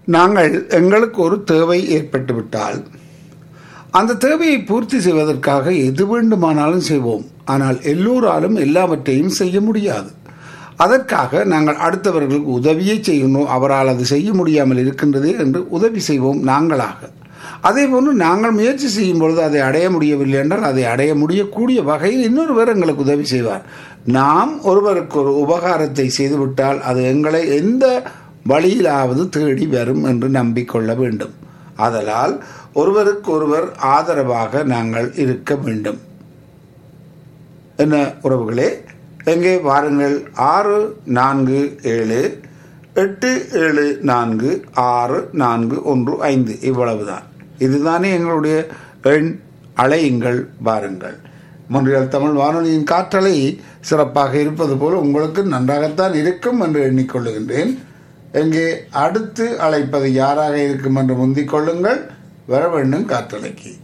நாங்கள் எங்களுக்கு ஒரு தேவை ஏற்பட்டுவிட்டால் அந்த தேவையை பூர்த்தி செய்வதற்காக எது வேண்டுமானாலும் செய்வோம் ஆனால் எல்லோராலும் எல்லாவற்றையும் செய்ய முடியாது அதற்காக நாங்கள் அடுத்தவர்களுக்கு உதவியை செய்யணும் அவரால் அது செய்ய முடியாமல் இருக்கின்றதே என்று உதவி செய்வோம் நாங்களாக அதே போன்று நாங்கள் முயற்சி செய்யும் பொழுது அதை அடைய முடியவில்லை என்றால் அதை அடைய முடியக்கூடிய வகையில் இன்னொருவர் எங்களுக்கு உதவி செய்வார் நாம் ஒருவருக்கு ஒரு உபகாரத்தை செய்துவிட்டால் அது எங்களை எந்த வழியிலாவது தேடி வரும் என்று நம்பிக்கொள்ள வேண்டும் அதனால் ஒருவருக்கு ஒருவர் ஆதரவாக நாங்கள் இருக்க வேண்டும் என்ன உறவுகளே எங்கே வாருங்கள் ஆறு நான்கு ஏழு எட்டு ஏழு நான்கு ஆறு நான்கு ஒன்று ஐந்து இவ்வளவுதான் இதுதானே எங்களுடைய எண் அலையுங்கள் வாருங்கள் மொன்றியல் தமிழ் வானொலியின் காற்றலை சிறப்பாக இருப்பது போல உங்களுக்கு நன்றாகத்தான் இருக்கும் என்று எண்ணிக்கொள்ளுகின்றேன் எங்கே அடுத்து அழைப்பது யாராக இருக்கும் என்று முந்திக் கொள்ளுங்கள் வர வேண்டும் காற்றலைக்கு